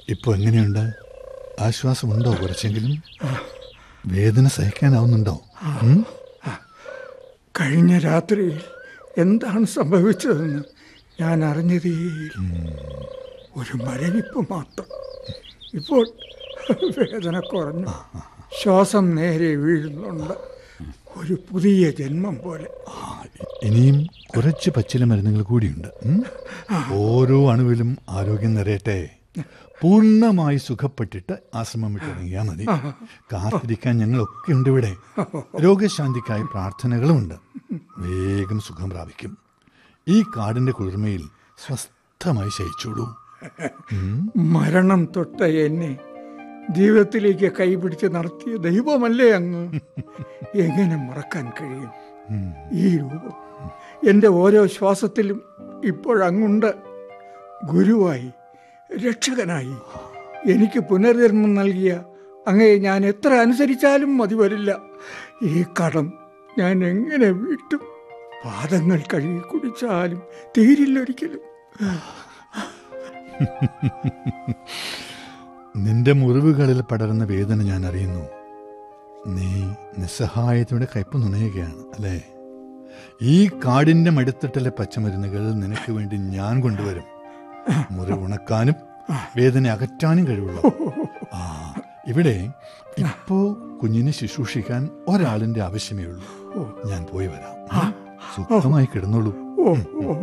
ഇപ്പോൾ എങ്ങനെയുണ്ട് ആശ്വാസമുണ്ടോ കുറച്ചെങ്കിലും വേദന സഹിക്കാനാവുന്നുണ്ടോ ഉം? കഴിഞ്ഞ രാത്രിയിൽ എന്താണ് സംഭവിച്ചതെന്ന് ഞാൻ അറിഞ്ഞതേയില്ല ഒരു മരവിപ്പ് മാത്രം ഇപ്പോൾ വേദന കുറഞ്ഞു ശ്വാസം നേരെ വീഴുന്നുണ്ട് ഒരു പുതിയ ജന്മം പോലെ ആ, ഇനിയും കുറച്ച് പച്ചില മരുന്നുകൾ കൂടിയുണ്ട് ഉം? ഓരോ അണുവിലും ആരോഗ്യം നിറയട്ടെ പൂർണ്ണമായി സുഖപ്പെട്ടിട്ട് ആശ്രമം വിട്ടിറങ്ങിയാൽ മതി കാത്തിരിക്കാൻ ഞങ്ങളൊക്കെ ഉണ്ട് ഇവിടെ രോഗശാന്തിക്കായി പ്രാർത്ഥനകളുമുണ്ട് വേഗം സുഖം പ്രാപിക്കും ഈ കാടിന്റെ കുളിർമയിൽ സ്വസ്ഥമായി ശയിച്ചോളൂ മരണം തൊട്ട എന്നെ ജീവിതത്തിലേക്ക് കൈപിടിച്ച് നടത്തിയ ദൈവമല്ലേ അങ്ങ് എങ്ങനെ മറക്കാൻ കഴിയും ഈ രൂപം എൻ്റെ ഓരോ ശ്വാസത്തിലും ഇപ്പോഴങ്ങുണ്ട് ഗുരുവായി രക്ഷകനായി എനിക്ക് പുനർജന്മം നൽകിയ അങ്ങയെ ഞാൻ എത്ര അനുസരിച്ചാലും മതി വരില്ല ഈ കടം ഞാൻ എങ്ങനെ വീട്ടും പാദങ്ങൾ കഴുകി കുടിച്ചാലും തീരില്ലൊരിക്കലും നിന്റെ മുറിവുകളിൽ പടരുന്ന വേദന ഞാൻ അറിയുന്നു നീ നിസ്സഹായതയുടെ കയ്പ് നുണയുകയാണ് അല്ലേ ഈ കാടിന്റെ മടുത്തട്ടിലെ പച്ചമരുന്നുകൾ നിനക്ക് വേണ്ടി ഞാൻ കൊണ്ടുവരും മുറിവുണക്കാനും വേദന അകറ്റാനും കഴിവുള്ള ആ ഇവിടെ ഇപ്പോ കുഞ്ഞിനെ ശുശ്രൂഷിക്കാൻ ഒരാളിന്റെ ആവശ്യമേ ഉള്ളൂ ഞാൻ പോയി വരാം സുഖമായി കിടന്നോളൂ ഓ ഓ